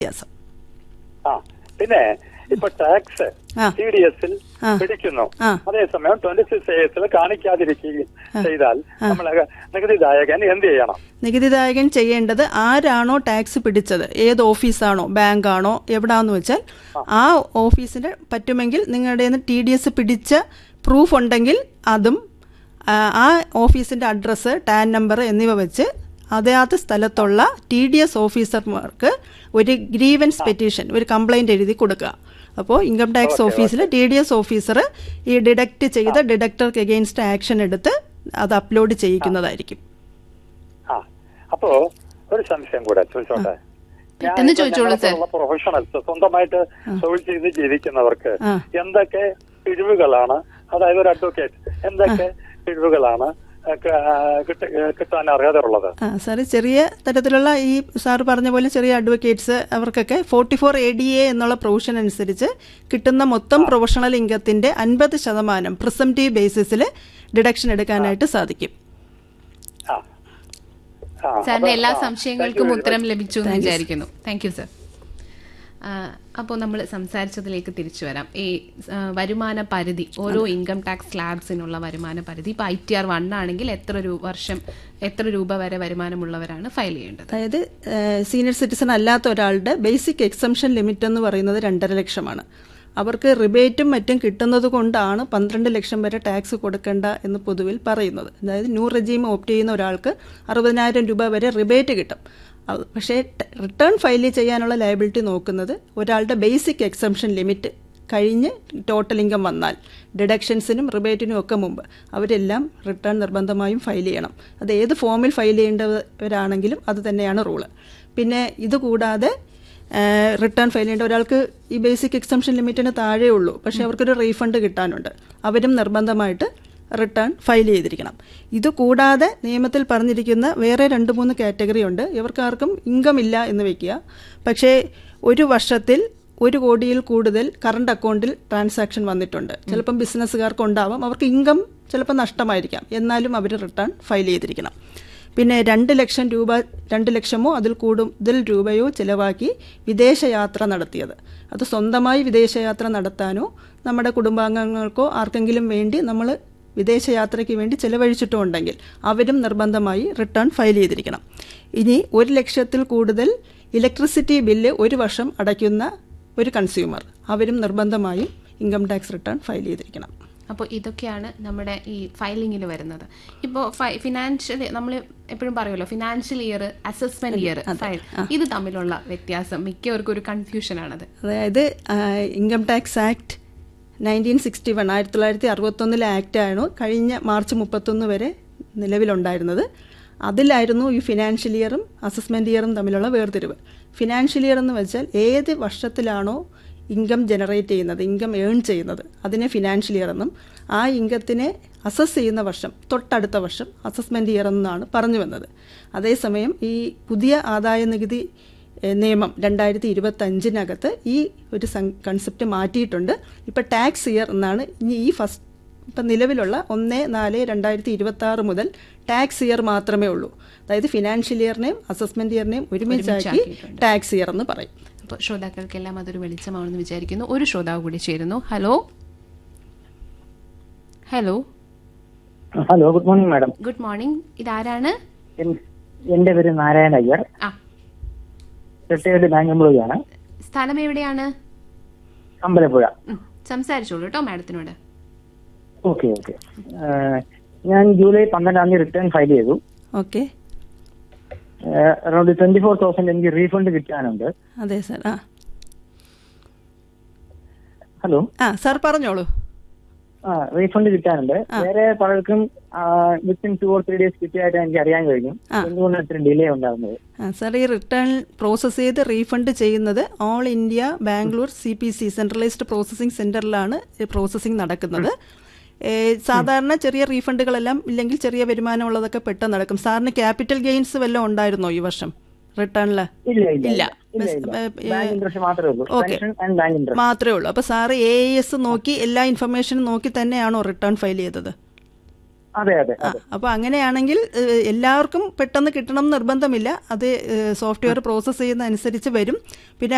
വ്യത്യാസം ആ പിന്നെ ഇപ്പൊ ടാക്സ് ആ. സി ഡി എസിൽ ആ. പിടിക്കുന്നു ആ. അതേസമയം ട്വന്റി സിക്സ് എസിൽ കാണിക്കാതിരിക്കുകയും ചെയ്താൽ ആ. നമ്മൾ നികുതിദായകൻ എന്ത് ചെയ്യണം നികുതിദായകൻ ചെയ്യേണ്ടത് ആരാണോ ടാക്സ് പിടിച്ചത് ഏത് ഓഫീസാണോ ബാങ്കാണോ എവിടാന്ന് വെച്ചാൽ ആ ഓഫീസിന് പറ്റുമെങ്കിൽ നിങ്ങളുടെ ടി ഡി എസ് പിടിച്ച പ്രൂഫ് ഉണ്ടെങ്കിൽ അതും ആ, ആ ഓഫീസിന്റെ അഡ്രസ്സ് ടാൻ നമ്പർ എന്നിവ വെച്ച് അതാത് സ്ഥലത്തുള്ള ടി ഡി എസ് ഓഫീസർമാർക്ക് ഒരു ഗ്രീവൻസ് പെറ്റീഷൻ ഒരു കംപ്ലൈന്റ് എഴുതി കൊടുക്കുക അപ്പോൾ ഇൻകം ടാക്സ് ഓഫീസിൽ ടി ഡി എസ് ഓഫീസർ ഈ ഡിഡക്റ്റ് ചെയ്ത ഡിഡക്ടർക്ക് എഗെയിൻസ്റ്റ് ആക്ഷൻ എടുത്ത് അത് അപ്ലോഡ് ചെയ്യിക്കുന്നതായിരിക്കും ആ അപ്പോ ഒരു സംശയം കൂടെ ചോദിച്ചോട്ടെ പെട്ടെന്ന് ചോദിച്ചോളൂ, സർ. പ്രൊഫഷണൽസ് സ്വന്തമായിട്ട് തൊഴിൽ ചെയ്ത് ജീവിക്കുന്നവർക്ക് ആ. എന്തൊക്കെ കിഴിവുകളാണ് അതായത് ഒരു അഡ്വക്കേറ്റ് എന്തൊക്കെ കിഴിവുകളാണ് ആ, ക- ആ, കിട്ട- കിട്ടാൻ അർഹതയുള്ളത് ആ സാറ് ചെറിയ തരത്തിലുള്ള ഈ സാറ് പറഞ്ഞ പോലെ ചെറിയ അഡ്വക്കേറ്റ്സ് അവർക്കൊക്കെ forty four A D A എന്നുള്ള പ്രൊവിഷൻ അനുസരിച്ച് കിട്ടുന്ന മൊത്തം പ്രൊഫഷണൽ ഇൻകത്തിന്റെ അൻപത് ശതമാനം പ്രിസംറ്റീവ് ബേസിസിൽ ഡിഡക്ഷൻ എടുക്കാനായിട്ട് സാധിക്കും ആ ആ, സാറിന്റെ അപ്പൊ- എല്ലാ ആ, സംശയങ്ങൾക്കും thank you very ഉത്തരം much. ലഭിച്ചു എന്ന് വിചാരിക്കുന്നു താങ്ക് യു സർ അപ്പോൾ നമ്മൾ സംസാരിച്ചതിലേക്ക് തിരിച്ചു വരാം ഈ ആ, വരുമാന പരിധി ഓരോ ഇൻകം ടാക്സ് സ്ലാബ്സിനുള്ള വരുമാന പരിധി ഇപ്പോൾ ഐ ടി ആർ വൺ ആണെങ്കിൽ എത്ര രൂപ വർഷം എത്ര രൂപ വരെ വരുമാനമുള്ളവരാണ് ഫയൽ ചെയ്യേണ്ടത് അതായത് സീനിയർ സിറ്റിസൺ അല്ലാത്ത ഒരാളുടെ ബേസിക് എക്സംഷൻ ലിമിറ്റ് എന്ന് പറയുന്നത് രണ്ടര ലക്ഷമാണ് അവർക്ക് റിബേറ്റും മറ്റും കിട്ടുന്നത് കൊണ്ടാണ് പന്ത്രണ്ട് ലക്ഷം വരെ ടാക്സ് കൊടുക്കേണ്ട എന്ന് പൊതുവിൽ പറയുന്നത് അതായത് ന്യൂ റെജീം ഓപ്റ്റ് ചെയ്യുന്ന ഒരാൾക്ക് അറുപതിനായിരം രൂപ വരെ റിബേറ്റ് കിട്ടും അത് പക്ഷേ റിട്ടേൺ ഫയൽ ചെയ്യാനുള്ള ലയബിലിറ്റി നോക്കുന്നത് ഒരാളുടെ ബേസിക് എക്സംഷൻ ലിമിറ്റ് കഴിഞ്ഞ് ടോട്ടൽ ഇൻകം വന്നാൽ ഡിഡക്ഷൻസിനും റിബേറ്റിനും ഒക്കെ മുമ്പ് അവരെല്ലാം റിട്ടേൺ നിർബന്ധമായും ഫയൽ ചെയ്യണം അത് ഏത് ഫോമിൽ ഫയൽ ചെയ്യേണ്ടവരാണെങ്കിലും അത് തന്നെയാണ് റൂള് പിന്നെ ഇതുകൂടാതെ റിട്ടേൺ ഫയൽ ചെയ്യേണ്ട ഒരാൾക്ക് ഈ ബേസിക് എക്സംഷൻ ലിമിറ്റിന് താഴെ ഉള്ളൂ പക്ഷേ അവർക്കൊരു റീഫണ്ട് കിട്ടാനുണ്ട് അവരും നിർബന്ധമായിട്ട് റിട്ടേൺ ഫയൽ ചെയ്തിരിക്കണം ഇത് കൂടാതെ നിയമത്തിൽ പറഞ്ഞിരിക്കുന്ന വേറെ രണ്ട് മൂന്ന് കാറ്റഗറി ഉണ്ട് ഇവർക്കാർക്കും ഇൻകം ഇല്ല എന്ന് വെക്കുക പക്ഷേ ഒരു വർഷത്തിൽ ഒരു കോടിയിൽ കൂടുതൽ കറണ്ട് അക്കൗണ്ടിൽ ട്രാൻസാക്ഷൻ വന്നിട്ടുണ്ട് ചിലപ്പം ബിസിനസ്സുകാർക്ക് ഉണ്ടാവാം അവർക്ക് ഇൻകം ചിലപ്പോൾ നഷ്ടമായിരിക്കാം എന്നാലും അവർ റിട്ടേൺ ഫയൽ ചെയ്തിരിക്കണം പിന്നെ രണ്ട് ലക്ഷം രൂപ രണ്ട് ലക്ഷമോ അതിൽ കൂടുതൽ രൂപയോ ചിലവാക്കി വിദേശയാത്ര നടത്തിയത് അത് സ്വന്തമായി വിദേശയാത്ര നടത്താനോ നമ്മുടെ കുടുംബാംഗങ്ങൾക്കോ ആർക്കെങ്കിലും വേണ്ടി നമ്മൾ വിദേശയാത്രയ്ക്ക് വേണ്ടി ചിലവഴിച്ചിട്ടോ ഉണ്ടെങ്കിൽ അവരും നിർബന്ധമായി റിട്ടേൺ ഫയൽ ചെയ്തിരിക്കണം ഇനി ഒരു ലക്ഷത്തിൽ കൂടുതൽ ഇലക്ട്രിസിറ്റി ബില്ല് ഒരു വർഷം അടയ്ക്കുന്ന ഒരു കൺസ്യൂമർ അവരും നിർബന്ധമായും ഇൻകം ടാക്സ് റിട്ടേൺ ഫയൽ ചെയ്തിരിക്കണം അപ്പോൾ ഇതൊക്കെയാണ് നമ്മുടെ ഈ ഫയലിങ്ങിൽ വരുന്നത് ഇപ്പോൾ ഫിനാൻഷ്യൽ നമ്മൾ എപ്പോഴും പറയുമല്ലോ financial year assessment year file ഇത് തമ്മിലുള്ള വ്യത്യാസം മിക്കവർക്കും ഒരു കൺഫ്യൂഷനാണത് അതായത് income tax act nineteen sixty one ആയിരത്തി തൊള്ളായിരത്തി അറുപത്തൊന്നിലെ ആക്റ്റാണ് കഴിഞ്ഞ മാർച്ച് മുപ്പത്തൊന്ന് വരെ നിലവിലുണ്ടായിരുന്നത് അതിലായിരുന്നു ഈ ഫിനാൻഷ്യൽ ഇയറും അസസ്മെന്റ് ഇയറും തമ്മിലുള്ള വേർതിരിവ് ഫിനാൻഷ്യൽ ഇയർ എന്ന് വെച്ചാൽ ഏത് വർഷത്തിലാണോ ഇൻകം ജനറേറ്റ് ചെയ്യുന്നത് ഇൻകം ഏൺ ചെയ്യുന്നത് അതിനെ ഫിനാൻഷ്യൽ ഇയർ എന്നും ആ ഇൻകത്തിനെ അസസ് ചെയ്യുന്ന വർഷം തൊട്ടടുത്ത വർഷം അസസ്മെന്റ് ഇയർ എന്നാണ് പറഞ്ഞു വന്നത് അതേസമയം ഈ പുതിയ ആദായ നികുതി ഏഹ്, നിയമം രണ്ടായിരത്തി ഇരുപത്തി അഞ്ചിനകത്ത് ഈ ഒരു കൺസെപ്റ്റ് മാറ്റിയിട്ടുണ്ട് ഇപ്പം ടാക്സ് ഇയർ എന്നാണ് ഇനി ഈ ഫസ്റ്റ് ഇപ്പം നിലവിലുള്ള ഒന്ന് നാല് രണ്ടായിരത്തി ഇരുപത്തി ആറ് മുതൽ ടാക്സ് ഇയർ മാത്രമേ ഉള്ളൂ അതായത് ഫിനാൻഷ്യൽ ഇയറിനെയും അസസ്മെന്റ് ഇയറിനെയും ഒരുമിച്ചാക്കി ഒരുമിച്ചാക്കിയിട്ടുണ്ട്. ടാക്സ് ഇയർ എന്ന് പറയും അപ്പോൾ ശ്രോതാക്കൾക്കെല്ലാം അതൊരു വെളിച്ചമാണെന്ന് വിചാരിക്കുന്നു ഒരു ശ്രോതാവ് കൂടി ചേരുന്നു hello hello hello good morning madam good morning ഇതാരാണ് എൻ- എന്റെ പേര് നാരായണ അയ്യർ ആ റിട്ടയർഡ് ബാങ്ക് എംപ്ലോയി ആണ് സ്ഥലം എവിടെയാണ് അമ്പലപ്പുഴ ഉം, സംസാരിച്ചോളൂ കേട്ടോ മാഡത്തിനോട് ഓക്കെ ഓക്കെ ഞാൻ ജൂലൈ പന്ത്രണ്ടാം തീയതി റിട്ടേൺ ഫയൽ ചെയ്തു okay around twenty four thousand എനിക്ക് റീഫണ്ട് കിട്ടാനുണ്ട് അതെ സാർ ആ ഹലോ ആ സാർ പറഞ്ഞോളൂ ആ റീഫണ്ട് കിട്ടാനുണ്ട് വേറെ പലർക്കും within two or three days കിട്ടിയായിട്ട് എനിക്ക് അറിയാൻ കഴിഞ്ഞു എന്തുകൊണ്ടാണ് ഇത്ര ഡിലേ ഉണ്ടാകുന്നത് ആ സാർ ഈ റിട്ടേൺ പ്രോസസ്സ് ചെയ്ത് റീഫണ്ട് ചെയ്യുന്നത് all India Bangalore C P C centralised processing സെന്ററിലാണ് പ്രോസസ്സിംഗ് നടക്കുന്നത് ഏ, സാധാരണ ചെറിയ റീഫണ്ടുകളെല്ലാം ഇല്ലെങ്കിൽ ചെറിയ വരുമാനമുള്ളതൊക്കെ പെട്ടെന്ന് നടക്കും സാറിന് ക്യാപിറ്റൽ ഗെയിൻസ് വല്ലതും ഉണ്ടായിരുന്നോ ഈ വർഷം റിട്ടേണിൽ ഇല്ല ഇല്ല ഇല്ല. ഇല്ല ഇല്ല ഏ, ബാങ്ക് ഇൻട്രസ്റ്റ് മാത്രമേ ഉള്ളൂ okay. Pension and bank interest മാത്രമേ ഉള്ളൂ അപ്പോൾ സാറ് എ എസ് നോക്കി എല്ലാ ഇൻഫർമേഷനും നോക്കി തന്നെയാണോ റിട്ടേൺ ഫയൽ ചെയ്തത് അതെ അതെ ആ അപ്പോൾ അങ്ങനെയാണെങ്കിൽ ഏഹ്, എല്ലാവർക്കും പെട്ടെന്ന് കിട്ടണം എന്ന് നിർബന്ധമില്ല അത് സോഫ്റ്റ്വെയർ പ്രോസസ്സ് ചെയ്യുന്ന അനുസരിച്ച് വരും പിന്നെ